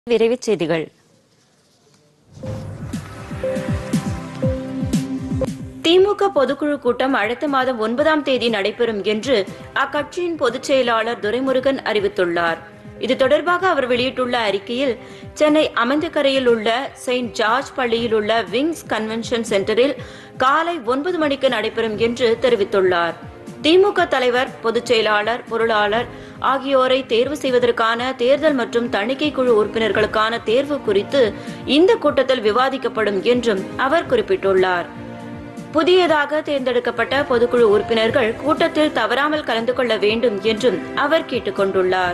விரைவுச் செய்திகள் திமுக பொதுக்குழு கூட்டம் அடுத்த மாதம் ஒன்பதாம் தேதி நடைபெறும் என்று அக்கட்சியின் பொதுச் செயலாளர் துரைமுருகன் அறிவித்துள்ளார் இது தொடர்பாக அவர் வெளியிட்டுள்ள அறிக்கையில் சென்னை அமைந்தகரையில் உள்ள செயின்ட் ஜார்ஜ் பள்ளியில் உள்ள விங்ஸ் கன்வென்ஷன் சென்டரில் காலை ஒன்பது மணிக்கு நடைபெறும் என்று தெரிவித்துள்ளார் திமுக தலைவர் பொதுச் செயலாளர் பொருளாளர் ஆகியோரை தேர்வு செய்வதற்கான தேர்தல் மற்றும் தணிக்கை குழு உறுப்பினர்களுக்கான தேர்வு குறித்து இந்த கூட்டத்தில் விவாதிக்கப்படும் என்றும் அவர் குறிப்பிட்டுள்ளார் புதியதாக தேர்ந்தெடுக்கப்பட்ட பொதுக்குழு உறுப்பினர்கள் கூட்டத்தில் தவறாமல் கலந்து கொள்ள வேண்டும் என்றும் அவர் கேட்டுக்கொண்டுள்ளார்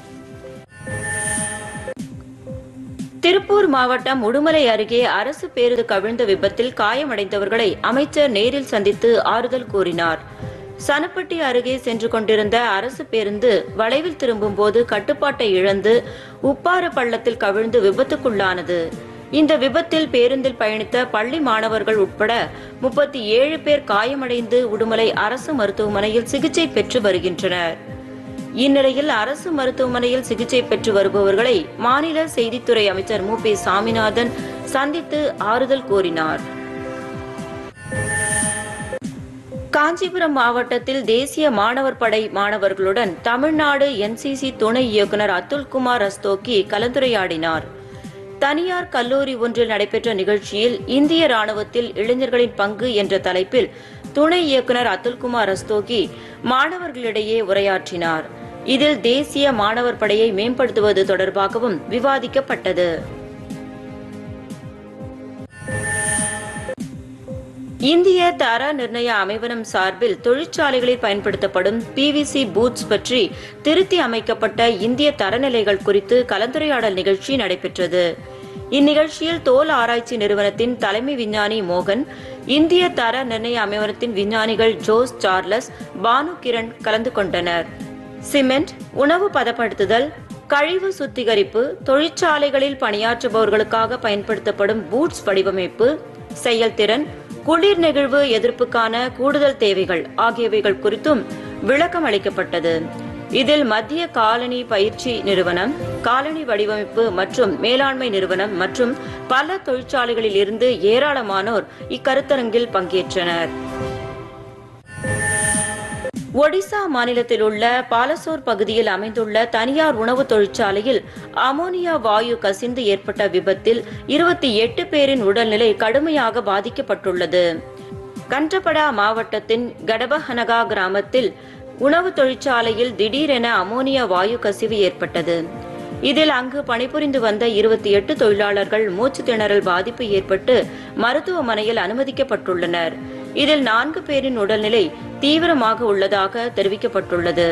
திருப்பூர் மாவட்டம் உடுமலை அருகே அரசு பேருந்து கவிழ்ந்த விபத்தில் காயமடைந்தவர்களை அமைச்சர் நேரில் சந்தித்து ஆறுதல் கூறினார் சனப்பட்டி அருகே சென்று கொண்டிருந்த அரசு பேருந்து வளைவில் திரும்பும் போது கட்டுப்பாட்டை இழந்து உப்பாறு பள்ளத்தில் கவிழ்ந்து விபத்துக்குள்ளானது இந்த விபத்தில் பேருந்தில் பயணித்த பள்ளி மாணவர்கள் உட்பட முப்பத்தி ஏழு பேர் காயமடைந்து உடுமலை அரசு மருத்துவமனையில் சிகிச்சை பெற்று வருகின்றனர் இந்நிலையில் அரசு மருத்துவமனையில் சிகிச்சை பெற்று வருபவர்களை மாநில செய்தித்துறை அமைச்சர் மு பி சாமிநாதன் சந்தித்து ஆறுதல் கூறினார் காஞ்சிபுரம் மாவட்டத்தில் தேசிய மாணவர் படை மாணவர்களுடன் தமிழ்நாடு என்சிசி துணை இயக்குனர் அத்துல்குமார் ரஸ்தோக்கி கலந்துரையாடினார் தனியார் கல்லூரி ஒன்றில் நடைபெற்ற நிகழ்ச்சியில் இந்திய ராணுவத்தில் இளைஞர்களின் பங்கு என்ற தலைப்பில் துணை இயக்குனர் அத்துல்குமார் ரஸ்தோகி மாணவர்களிடையே உரையாற்றினார் இதில் தேசிய மாணவர் படையை மேம்படுத்துவது தொடர்பாகவும் விவாதிக்கப்பட்டது இந்திய தர நிர்ணய அமைவனம் சார்பில் தொழிற்சாலைகளில் பயன்படுத்தப்படும் பிவிசி பூட்ஸ் பற்றி திருத்தி அமைக்கப்பட்ட இந்திய தரநிலைகள் குறித்து கலந்துரையாடல் நிகழ்ச்சி நடைபெற்றது இந்நிகழ்ச்சியில் தோல் ஆராய்ச்சி நிறுவனத்தின் தலைமை விஞ்ஞானி மோகன் இந்திய தர நிர்ணய அமைவனத்தின் விஞ்ஞானிகள் ஜோஸ் சார்லஸ் பானு கிரண் கலந்து கொண்டனர் சிமெண்ட் உணவு பதப்படுத்துதல் கழிவு சுத்திகரிப்பு தொழிற்சாலைகளில் பணியாற்றுபவர்களுக்காக பயன்படுத்தப்படும் பூட்ஸ் வடிவமைப்பு செயல்திறன் குளிர் நெகிழ்வு எதிர்ப்புக்கான கூடுதல் தேவைகள் ஆகியவைகள் குறித்தும் விளக்கம் அளிக்கப்பட்டது இதில் மத்திய காலனி பயிற்சி நிறுவனம் காலனி வடிவமைப்பு மற்றும் மேலாண்மை நிறுவனம் மற்றும் பல தொழிற்சாலைகளில் இருந்து ஏராளமானோர் இக்கருத்தரங்கில் பங்கேற்றனர் ஒடிசா மாநிலத்தில் உள்ள பாலசோர் பகுதியில் அமைந்துள்ள தனியார் உணவு தொழிற்சாலையில் அமோனியா வாயு கசிந்து ஏற்பட்ட விபத்தில் இருபத்தி எட்டு பேரின் உடல்நிலை கடுமையாக பாதிக்கப்பட்டுள்ளது கன்றபடா மாவட்டத்தின் கடபஹனகா கிராமத்தில் உணவு தொழிற்சாலையில் திடீரென அமோனியா வாயு கசிவு ஏற்பட்டது இதில் அங்கு பணிபுரிந்து வந்த இருபத்தி எட்டு தொழிலாளர்கள் மூச்சு திணறல் பாதிப்பு ஏற்பட்டு மருத்துவமனையில் அனுமதிக்கப்பட்டுள்ளனர் இதில் நான்கு பேரின் உடல்நிலை தீவிரமாக உள்ளதாக தெரிவிக்கப்பட்டுள்ளது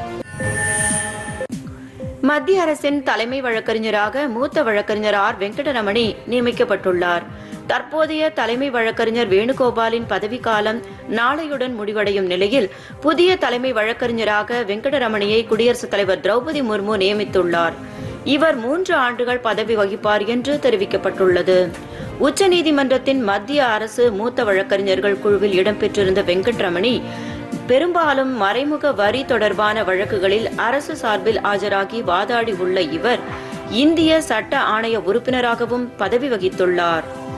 மத்திய அரசின் தலைமை வழக்கறிஞராக மூத்த வழக்கறிஞர் ஆர் வெங்கடரமணி நியமிக்கப்பட்டுள்ளார் தற்போதைய தலைமை வழக்கறிஞர் வேணுகோபாலின் பதவிக்காலம் நாளையுடன் முடிவடையும் நிலையில் புதிய தலைமை வழக்கறிஞராக வெங்கடரமணியை குடியரசுத் தலைவர் திரௌபதி முர்மு நியமித்துள்ளார் இவர் மூன்று ஆண்டுகள் பதவி வகிப்பார் என்று தெரிவிக்கப்பட்டுள்ளது உச்சநீதிமன்றத்தின் மத்திய அரசு மூத்த வழக்கறிஞர்கள் குழுவில் இடம்பெற்றிருந்த வெங்கட்ரமணி பெரும்பாலும் மறைமுக வரி தொடர்பான வழக்குகளில் அரசு சார்பில் ஆஜராகி வாதாடி உள்ள இவர் இந்திய சட்ட ஆணைய உறுப்பினராகவும் பதவி வகித்துள்ளார்